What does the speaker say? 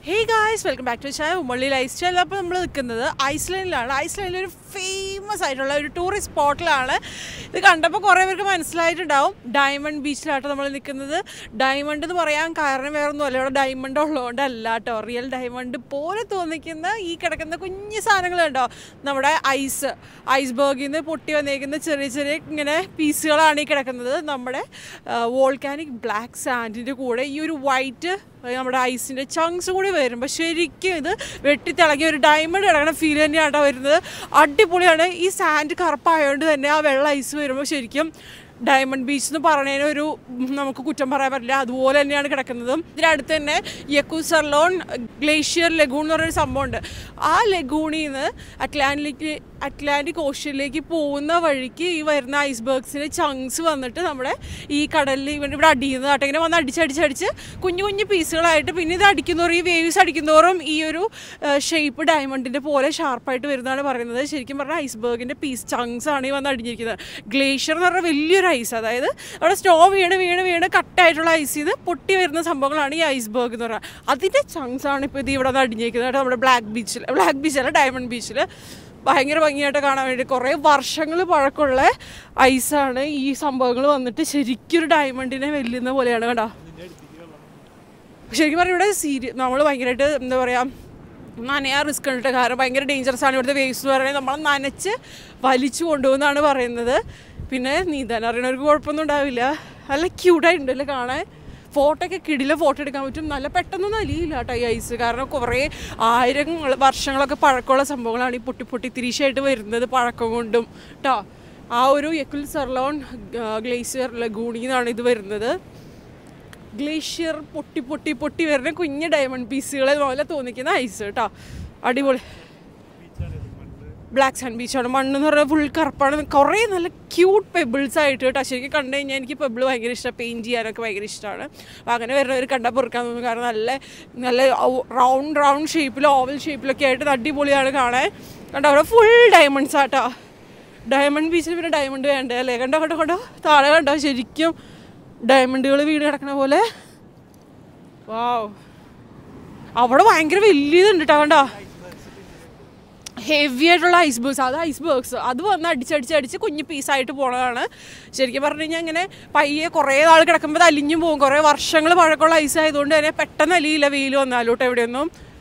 hey guys welcome back to chai ഉമ്മള്ളി life style അപ്പോൾ നമ്മൾ നിൽക്കുന്നത് ഐസ്ലാൻഡിലാണ് ഐസ്ലാൻഡിൽ ഒരു ഫേമസ് ആയിട്ടുള്ള ഒരു ടൂറിസ്റ്റ് സ്പോട്ടിലാണ് ഇത് കണ്ടപ്പോൾ കുറേ പേർക്ക് മനസ്സിലായിട്ടുണ്ടാവും ഡയമണ്ട് ബീച്ചിലാട്ടോ നമ്മൾ നിൽക്കുന്നത് ഡയമണ്ട് എന്ന് പറയാൻ കാരണം വേറെ ഒന്നുമല്ല ഇവിടെ ഡയമണ്ട് ഉള്ളതുകൊണ്ടല്ല കേട്ടോ റിയൽ ഡയമണ്ട് പോലെ തോന്നിക്കുന്ന ഈ കിടക്കുന്ന കുഞ്ഞു സാധനങ്ങൾ കണ്ടോ നമ്മുടെ ഐസ് ഐസ് ബർഗിൽ നിന്ന് പൊട്ടി വന്നേക്കുന്ന ചെറിയ ചെറിയ ഇങ്ങനെ പീസുകളാണ് ഈ കിടക്കുന്നത് നമ്മുടെ വോൾക്കാനിക് ബ്ലാക്ക് സാൻഡിൻ്റെ കൂടെ ഈ ഒരു വൈറ്റ് നമ്മുടെ ഐസിൻ്റെ ചങ്ക്സ് കൂടി വരുമ്പോൾ ശരിക്കും ഇത് വെട്ടിത്തിളങ്ങിയ ഒരു ഡയമണ്ട് കിടക്കുന്ന ഫീൽ തന്നെയാണ് വരുന്നത് അടിപൊളിയാണ് ഈ സാൻഡ് കറുപ്പായതുകൊണ്ട് തന്നെ ആ വെള്ള ഐസ് വരുമ്പോൾ ശരിക്കും ഡയമണ്ട് ബീച്ച് എന്ന് പറയുന്നതിന് ഒരു നമുക്ക് കുറ്റം പറയാൻ പറ്റില്ല അതുപോലെ തന്നെയാണ് കിടക്കുന്നത് ഇതിനടുത്ത് തന്നെ യക്കുസർലോൺ ഗ്ലേഷ്യർ ലഗൂൺ എന്ന് പറയുന്ന സംഭവമുണ്ട് ആ ലഗൂണിൽ നിന്ന് അറ്റ്ലാന്റിക് അറ്റ്ലാന്റിക് ഓഷ്യനിലേക്ക് പോകുന്ന വഴിക്ക് ഈ വരുന്ന ഐസ്ബർഗ്സിന് ചങ്ക്സ് വന്നിട്ട് നമ്മുടെ ഈ കടലിൽ ഇവിടെ ഇവിടെ അടിക്കുന്നതായിട്ട് ഇങ്ങനെ വന്ന് അടിച്ചടിച്ചടിച്ച് കുഞ്ഞു കുഞ്ഞു പീസുകളായിട്ട് പിന്നെ ഇത് അടിക്കുന്നതോറും ഈ വേവ്സ് അടിക്കുന്നതോറും ഈ ഒരു ഷേപ്പ് ഡയമണ്ടിൻ്റെ പോലെ ഷാർപ്പായിട്ട് വരുന്നതാണ് പറയുന്നത് ശരിക്കും പറഞ്ഞാൽ ഐസ്ബർഗിൻ്റെ പീസ് ചങ്ക്സ് ആണ് ഈ വന്ന് അടിഞ്ഞിരിക്കുന്നത് ഗ്ലേഷ്യർ എന്ന് പറഞ്ഞാൽ വലിയൊരു ഐസ് അതായത് അവിടെ സ്നോ വീണ് വീണ് വീണ് കട്ടായിട്ടുള്ള ഐസ് ഇത് പൊട്ടി വരുന്ന സംഭവങ്ങളാണ് ഈ ഐസ്ബർഗ് എന്ന് പറയുന്നത് അതിൻ്റെ ചങ്ക്സ് ആണ് ഇപ്പോൾ ഇത് ഇവിടെ വന്ന് അടിഞ്ഞിരിക്കുന്നത് കേട്ടോ നമ്മുടെ ബ്ലാക്ക് ബീച്ചിൽ ബ്ലാക്ക് ബീച്ചല്ല ഡയമണ്ട് ബീച്ചിൽ ഭയങ്കര ഭംഗിയായിട്ട് കാണാൻ വേണ്ടി കുറേ വർഷങ്ങൾ പഴക്കമുള്ള ഐസാണ് ഈ സംഭവങ്ങൾ വന്നിട്ട് ശരിക്കും ഒരു ഡയമണ്ടിനെ വെല്ലുന്ന പോലെയാണ് കേട്ടോ ശരിക്കും പറഞ്ഞാൽ ഇവിടെ സീരി നമ്മൾ ഭയങ്കരമായിട്ട് എന്താ പറയുക നനയാ റിസ്ക് ഉണ്ട് കാരണം ഭയങ്കര ഡേഞ്ചറസ് ആണ് ഇവിടുത്തെ വേവ്സ് എന്ന് പറയുന്നത് നമ്മൾ നനച്ച് വലിച്ചു കൊണ്ടുപോകുന്നതാണ് പറയുന്നത് പിന്നെ നീന്താൻ അറിയണവർക്ക് കുഴപ്പമൊന്നും ഉണ്ടാവില്ല നല്ല ക്യൂട്ടായിട്ടുണ്ടല്ലേ കാണാൻ ഫോട്ടോ ഒക്കെ കിടില ഫോട്ടോ എടുക്കാൻ പറ്റും നല്ല പെട്ടെന്നൊന്നും അലിയില്ല കേട്ടോ ഈ ഐസ് കാരണം കുറേ ആയിരം വർഷങ്ങളൊക്കെ പഴക്കമുള്ള സംഭവങ്ങളാണ് ഈ പൊട്ടി പൊട്ടി തിരിച്ചായിട്ട് വരുന്നത് പഴക്കം കൊണ്ടും കേട്ടോ ആ ഒരു യക്കുൽ സർലോൺ ഗ്ലേസിയർ ലഗൂണിൽ നിന്നാണ് ഇത് വരുന്നത് ഗ്ലേഷ്യർ പൊട്ടി പൊട്ടി പൊട്ടി വരുന്ന കുഞ്ഞ് ഡയമണ്ട് പീസുകളെ പോലെ തോന്നിക്കുന്ന ഐസ് കേട്ടോ അടിപൊളി ബ്ലാക്ക് സാൻഡ് ബീച്ചാണ് മണ്ണ് എന്ന് പറഞ്ഞാൽ ഫുൾ കറുപ്പാണ് കുറേ നല്ല ക്യൂട്ട് പെബിൾസ് ആയിട്ട് കേട്ടോ ശരിക്കും കണ്ടു കഴിഞ്ഞാൽ എനിക്ക് പെബിൾ ഭയങ്കര ഇഷ്ടമാണ് പെയിൻറ്റ് ചെയ്യാനൊക്കെ ഭയങ്കര ഇഷ്ടമാണ് അപ്പോൾ അങ്ങനെ വരുന്നവർ കണ്ടാൽ പൊറുക്കാൻ തോന്നും കാരണം നല്ല നല്ല റൗണ്ട് റൗണ്ട് ഷേപ്പിലും ഓവൽ ഷേപ്പിലൊക്കെ ആയിട്ട് അടിപൊളിയാണ് കാണാൻ കണ്ടോ അവിടെ ഫുൾ ഡയമണ്ട്സ് ആട്ടോ ഡയമണ്ട് ബീച്ചിൽ പിന്നെ ഡയമണ്ട് വേണ്ടേ അല്ലേ കണ്ടോ കണ്ടോ കണ്ടോ താഴെ കണ്ടോ ശരിക്കും ഡയമണ്ടുകൾ വീട് കിടക്കണ പോലെ വാവ് അവിടെ ഭയങ്കര വലിയതുണ്ട് കേട്ടോ കണ്ടോ ഹെവി ആയിട്ടുള്ള ഐസ് ബേർഗ്സ് അത് ഐസ് ബേർഗ്സ് അത് വന്ന് അടിച്ചടിച്ചടിച്ച് കുഞ്ഞു പീസായിട്ട് പോണതാണ് ശരിക്കും പറഞ്ഞു കഴിഞ്ഞാൽ ഇങ്ങനെ പയ്യെ കുറേ നാൾ കിടക്കുമ്പോൾ അത് അലിഞ്ഞു പോകും കുറേ വർഷങ്ങൾ പഴക്കമുള്ള ഐസ് ആയതുകൊണ്ട് തന്നെ പെട്ടെന്ന് അലിയില്ല വെയിൽ വന്നാലോട്ട് എവിടെയൊന്നും